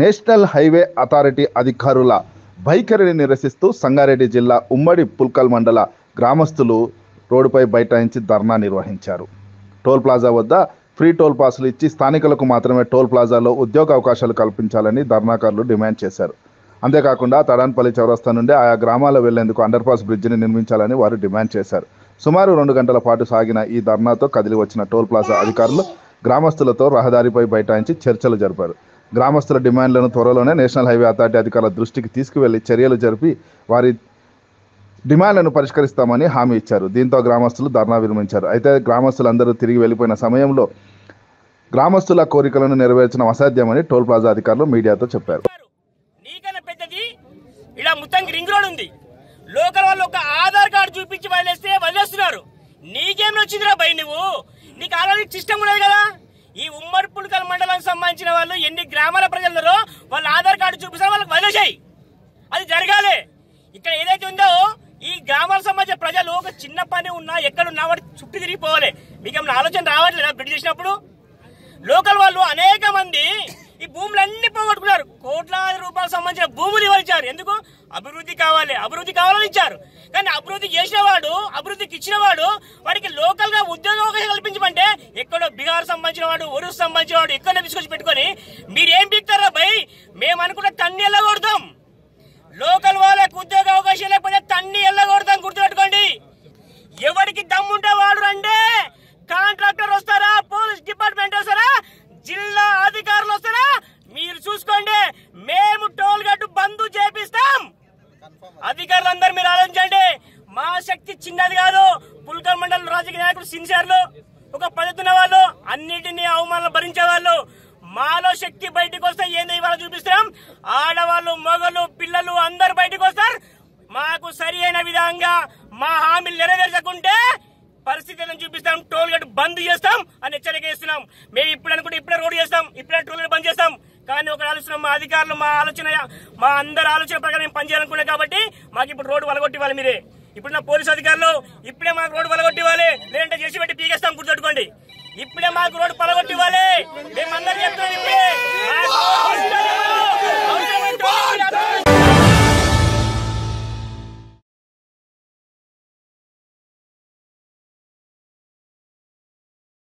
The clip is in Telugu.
నేషనల్ హైవే అథారిటీ అధికారుల వైఖరిని నిరసిస్తూ సంగారెడ్డి జిల్లా ఉమ్మడి పుల్కల్ మండల గ్రామస్తులు రోడ్డుపై బైఠాయించి ధర్నా నిర్వహించారు టోల్ ప్లాజా వద్ద ఫ్రీ టోల్ పాసులు ఇచ్చి స్థానికులకు మాత్రమే టోల్ ప్లాజాలో ఉద్యోగ అవకాశాలు కల్పించాలని ధర్నాకారులు డిమాండ్ చేశారు అంతేకాకుండా తడాన్పల్లి చౌరస్తా నుండి ఆయా గ్రామాల వెళ్లేందుకు అండర్ పాస్ బ్రిడ్జిని నిర్మించాలని వారు డిమాండ్ చేశారు సుమారు రెండు గంటల పాటు సాగిన ఈ ధర్నాతో కదిలి వచ్చిన టోల్ ప్లాజా అధికారులు గ్రామస్తులతో రహదారిపై బైఠాయించి చర్చలు జరిపారు గ్రామస్తుల డిమాండ్లను త్వరలోనే నేషనల్ హైవే అథారిటీ అధికారుల దృష్టికి తీసుకువెళ్లి చర్యలు జరిపి వారి డిమాండ్లను పరిష్కరిస్తామని హామీ ఇచ్చారు దీంతో గ్రామస్తులు ధర్నా విరమించారు అయితే గ్రామస్తులందరూ తిరిగి వెళ్ళిపోయిన సమయంలో గ్రామస్తుల కోరికలను నెరవేర్చడం అసాధ్యమని టోల్ ప్లాజా అధికారులు మీడియాతో చెప్పారు నీకన్నా పెద్దది ఇలా మొత్తానికి రింగ్ రోడ్ ఉంది లోకల్ వాళ్ళు ఒక ఆధార్ కార్డు చూపించి వదిలేస్తే వదిలేస్తున్నారు నీకేం వచ్చిందిరా భయ్ నువ్వు నీకు ఆల్రెడీ సిస్టమ్ ఉండదు కదా ఈ ఉమ్మడి పుల్కల్ మండలానికి సంబంధించిన వాళ్ళు ఎన్ని గ్రామాల ప్రజలున్నారో వాళ్ళ ఆధార్ కార్డు చూపిస్తారు వాళ్ళకి వదిలేసాయి అది జరగాలి ఇక్కడ ఏదైతే ఉందో ఈ గ్రామాలకు సంబంధించిన ప్రజలు ఒక చిన్న పని ఉన్నా ఎక్కడున్నా వాటి చుట్టూ తిరిగిపోవాలి మీకు ఏమైనా ఆలోచన రావట్లేదా బ్రిడ్జ్ చేసినప్పుడు లోకల్ వాళ్ళు అనేక మంది ఈ భూములన్నీ పోగొట్టుకున్నారు కోట్లాది రూపాయలకు సంబంధించిన భూములు ఇవ్వచ్చారు ఎందుకు అభివృద్ధి కావాలి అభివృద్ధి కావాలని ఇచ్చారు కానీ అభివృద్ధి చేసిన వాడు అభివృద్ధికి ఇచ్చిన వాడు వాడికి లోకల్ గా ఉద్యోగ అవకాశం కల్పించమంటే ఎక్కడో బీహార్ సంబంధించిన వాడు ఒరుసు సంబంధించిన వాడు ఎక్కడ తీసుకొచ్చి పెట్టుకొని మీరేం పీక్తారా భయ్ మేము అనుకుంటే తన్ని ఎల్లగొడతాం లోకల్ వాళ్ళకి ఉద్యోగ అవకాశం లేకపోతే తన్ని ఎల్లగొడతాం గుర్తుపెట్టుకోండి ఎవరికి దమ్ముంటే వాడు రండి కాంట్రాక్టర్ వస్తారా పోలీస్ డిపార్ట్మెంట్ వస్తారా జిల్లా అధికారులు వస్తారా మీరు చూసుకోండి మేము టోల్ గట్టు బంద్ చేపిస్తాం అధికారులందరూ మీరు ఆలోచించండి మా శక్తి చిన్నది కాదు పుల్కల్ మండలం రాజకీయ నాయకులు సిన్సియర్లు ఒక పద్ధతి ఉన్న వాళ్ళు అన్నిటినీ అవమానాలు భరించే వాళ్ళు మాలో శక్తి బయటకు వస్తే ఏందో ఇవాళ చూపిస్తాం ఆడవాళ్ళు మగలు పిల్లలు అందరు బయటకు వస్తారు మాకు సరి అయిన విధంగా మా హామీలు నెరవేర్చకుంటే పరిస్థితులను చూపిస్తాం టోల్ గేట్ బంద్ చేస్తాం అని హెచ్చరిక ఇస్తున్నాం మేము ఇప్పుడు అనుకుంటే ఇప్పుడే రోడ్ చేస్తాం ఇప్పుడే టోల్ గేట్ బంద్ చేస్తాం కానీ ఒక ఆలోచన మా అధికారులు మా ఆలోచన మా అందరి ఆలోచన ప్రకారం మేము పనిచేయాలనుకున్నాం కాబట్టి మాకు ఇప్పుడు రోడ్డు వలగొట్టివ్వాలి మీరే ఇప్పుడు నా పోలీసు అధికారులు ఇప్పుడే మాకు రోడ్డు వలగొట్టివ్వాలి లేదంటే చేసి పెట్టి పీకేస్తాం గుర్తుపెట్టుకోండి ఇప్పుడే మాకు రోడ్డు పలగొట్టివ్వాలి